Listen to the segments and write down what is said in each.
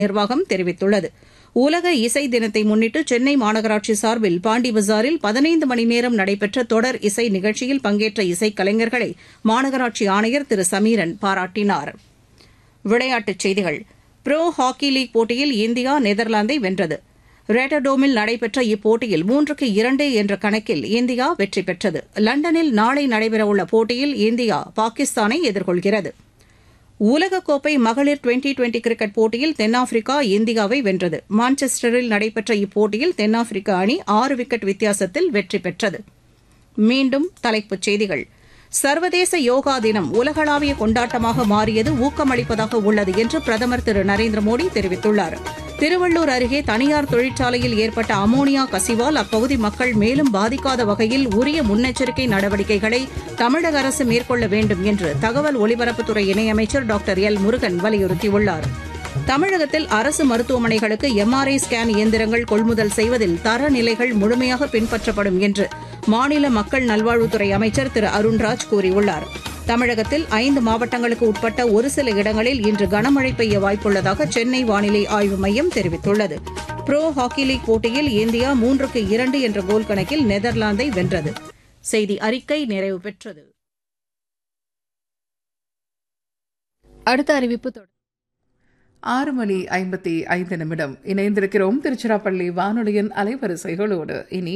நிர்வாகம் தெரிவித்துள்ளது உலக இசை தினத்தை முன்னிட்டு சென்னை மாநகராட்சி சார்பில் பாண்டி பஜாரில் பதினைந்து மணி நேரம் நடைபெற்ற தொடர் இசை நிகழ்ச்சியில் பங்கேற்ற இசைக்கலைஞர்களை மாநகராட்சி ஆணையர் திரு சமீரன் பாராட்டினார் விளையாட்டுச் செய்திகள் ப்ரோ ஹாக்கி லீக் போட்டியில் இந்தியா நெதர்லாந்தை வென்றது ரேட்டர்டோமில் நடைபெற்ற இப்போட்டியில் மூன்றுக்கு இரண்டு என்ற கணக்கில் இந்தியா வெற்றி பெற்றது லண்டனில் நாளை நடைபெறவுள்ள போட்டியில் இந்தியா பாகிஸ்தானை எதிர்கொள்கிறது உலகக்கோப்பை மகளிர் டுவெண்டி டுவெண்டி கிரிக்கெட் போட்டியில் தென்னாப்பிரிக்கா இந்தியாவை வென்றது மான்செஸ்டரில் நடைபெற்ற இப்போட்டியில் தென்னாப்பிரிக்க அணி ஆறு விக்கெட் வித்தியாசத்தில் வெற்றி பெற்றது மீண்டும் தலைப்புச் செய்திகள் சர்வதேச யோகா தினம் உலகளாவிய கொண்டாட்டமாக மாறியது ஊக்கமளிப்பதாக உள்ளது என்று பிரதமர் திரு நரேந்திர மோடி தெரிவித்துள்ளார் திருவள்ளூர் அருகே தனியார் தொழிற்சாலையில் ஏற்பட்ட அமோனியா கசிவால் அப்பகுதி மக்கள் மேலும் பாதிக்காத வகையில் உரிய முன்னெச்சரிக்கை நடவடிக்கைகளை தமிழக அரசு மேற்கொள்ள வேண்டும் என்று தகவல் ஒலிபரப்புத்துறை இணையமைச்சர் டாக்டர் எல் முருகன் வலியுறுத்தியுள்ளார் தமிழகத்தில் அரசு மருத்துவமனைகளுக்கு எம்ஆர்ஐ ஸ்கேன் இயந்திரங்கள் கொள்முதல் செய்வதில் தரநிலைகள் முழுமையாக பின்பற்றப்படும் என்று மாநில மக்கள் நல்வாழ்வுத்துறை அமைச்சர் திரு அருண்ராஜ் கூறியுள்ளார் தமிழகத்தில் ஐந்து மாவட்டங்களுக்கு உட்பட்ட ஒரு சில இடங்களில் இன்று கனமழை பெய்ய வாய்ப்புள்ளதாக சென்னை வானிலை ஆய்வு மையம் தெரிவித்துள்ளது ப்ரோ ஹாக்கி லீக் போட்டியில் இந்தியா மூன்றுக்கு இரண்டு என்ற கோல் கணக்கில் நெதர்லாந்தை வென்றது செய்தி அறிக்கை நிறைவு பெற்றது அடுத்த அறிவிப்பு தொடர் ஆறு மணி ஐம்பத்தி ஐந்து நிமிடம் இணைந்திருக்கிறோம் திருச்சிராப்பள்ளி வானொலியின் அலைவரிசைகளோடு இனி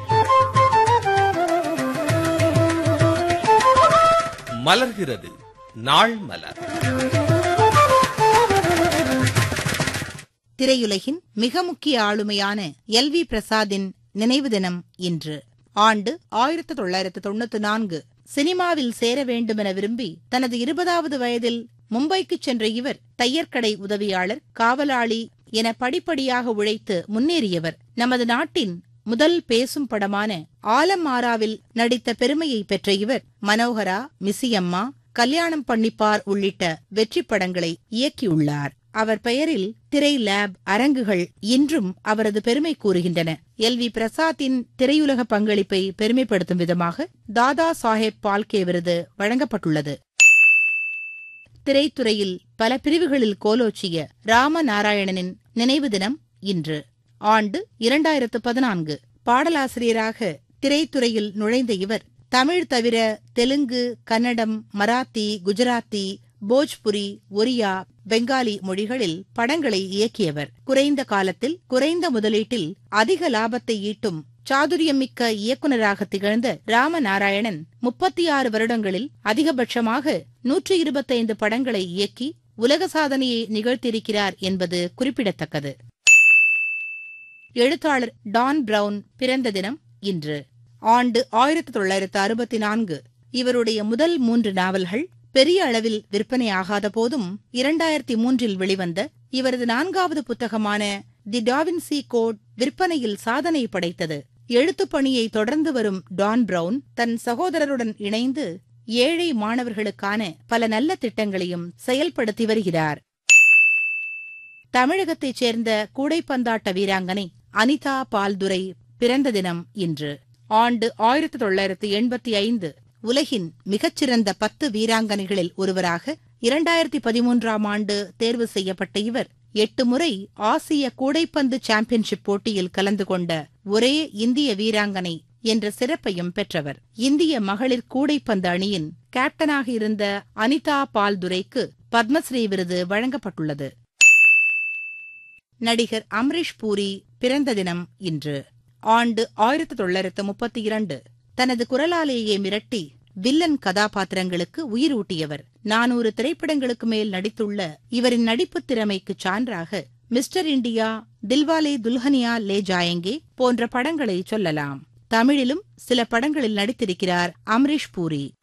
மலர்கிறது நாள் மலர் திரையுலகின் மிக முக்கிய ஆளுமையான எல் வி பிரசாத்தின் நினைவு தினம் இன்று ஆண்டு ஆயிரத்து தொள்ளாயிரத்து தொண்ணூத்தி நான்கு சினிமாவில் சேர வேண்டுமென விரும்பி தனது இருபதாவது வயதில் மும்பைக்கு சென்ற இவர் தையற்கடை உதவியாளர் காவலாளி என படிப்படியாக உழைத்து முன்னேறியவர் நமது நாட்டின் முதல் பேசும் படமான ஆலம் ஆராவில் நடித்த பெருமையை பெற்ற இவர் மனோகரா மிசியம்மா கல்யாணம் பண்ணிப்பார் உள்ளிட்ட வெற்றி படங்களை இயக்கியுள்ளார் அவர் பெயரில் திரை லேப் அரங்குகள் இன்றும் அவரது பெருமை கூறுகின்றன எல் வி பிரசாத்தின் திரையுலக பங்களிப்பை பெருமைப்படுத்தும் விதமாக தாதா சாஹேப் பால்கே விருது வழங்கப்பட்டுள்ளது திரைத்துறையில் பல பிரிவுகளில் கோலோச்சிய ராமநாராயணனின் நினைவு தினம் இன்று ஆண்டு இரண்டாயிரத்து பதினான்கு பாடலாசிரியராக திரைத்துறையில் நுழைந்த இவர் தமிழ் தவிர தெலுங்கு கன்னடம் மராத்தி குஜராத்தி போஜ்புரி ஒரியா பெங்காலி மொழிகளில் படங்களை இயக்கியவர் குறைந்த காலத்தில் குறைந்த முதலீட்டில் அதிக லாபத்தை ஈட்டும் சாதுரியமிக்க இயக்குநராக திகழ்ந்த ராமநாராயணன் முப்பத்தி ஆறு வருடங்களில் அதிகபட்சமாக நூற்றி இருபத்தைந்து படங்களை இயக்கி உலக சாதனையை நிகழ்த்தியிருக்கிறார் என்பது குறிப்பிடத்தக்கது எழுத்தாளர் டான் பிரவுன் பிறந்த தினம் இன்று ஆண்டு ஆயிரத்தி தொள்ளாயிரத்து அறுபத்தி நான்கு இவருடைய முதல் மூன்று நாவல்கள் பெரிய அளவில் விற்பனையாகாத போதும் இரண்டாயிரத்தி மூன்றில் வெளிவந்த இவரது நான்காவது புத்தகமான தி டாவின்சி கோட் விற்பனையில் சாதனை படைத்தது எழுத்துப் பணியை தொடர்ந்து வரும் டான் பிரவுன் தன் சகோதரருடன் இணைந்து ஏழை மாணவர்களுக்கான பல நல்ல திட்டங்களையும் செயல்படுத்தி வருகிறார் தமிழகத்தைச் சேர்ந்த கூடைப்பந்தாட்ட வீராங்கனை அனிதா பால்துரை பிறந்த தினம் இன்று ஆண்டு ஆயிரத்தி தொள்ளாயிரத்து எண்பத்தி ஐந்து உலகின் மிகச்சிறந்த பத்து வீராங்கனைகளில் ஒருவராக இரண்டாயிரத்தி பதிமூன்றாம் ஆண்டு தேர்வு செய்யப்பட்ட இவர் எட்டு முறை ஆசிய கூடைப்பந்து சாம்பியன்ஷிப் போட்டியில் கலந்து கொண்ட ஒரே இந்திய வீராங்கனை என்ற சிறப்பையும் பெற்றவர் இந்திய மகளிர் கூடைப்பந்து அணியின் கேப்டனாக இருந்த அனிதா பால்துரைக்கு பத்மஸ்ரீ விருது வழங்கப்பட்டுள்ளது நடிகர் அம்ரிஷ் பூரி பிறந்த தினம் இன்று ஆண்டு ஆயிரத்தி தொள்ளாயிரத்து முப்பத்தி இரண்டு தனது குரலாலேயே மிரட்டி வில்லன் கதாபாத்திரங்களுக்கு உயிரூட்டியவர் நானூறு திரைப்படங்களுக்கு மேல் நடித்துள்ள இவரின் நடிப்புத் திறமைக்குச் சான்றாக மிஸ்டர் இண்டியா தில்வாலே துல்ஹனியா லே ஜாயங்கே போன்ற படங்களை சொல்லலாம் தமிழிலும் சில படங்களில் நடித்திருக்கிறார் அம்ரீஷ் பூரி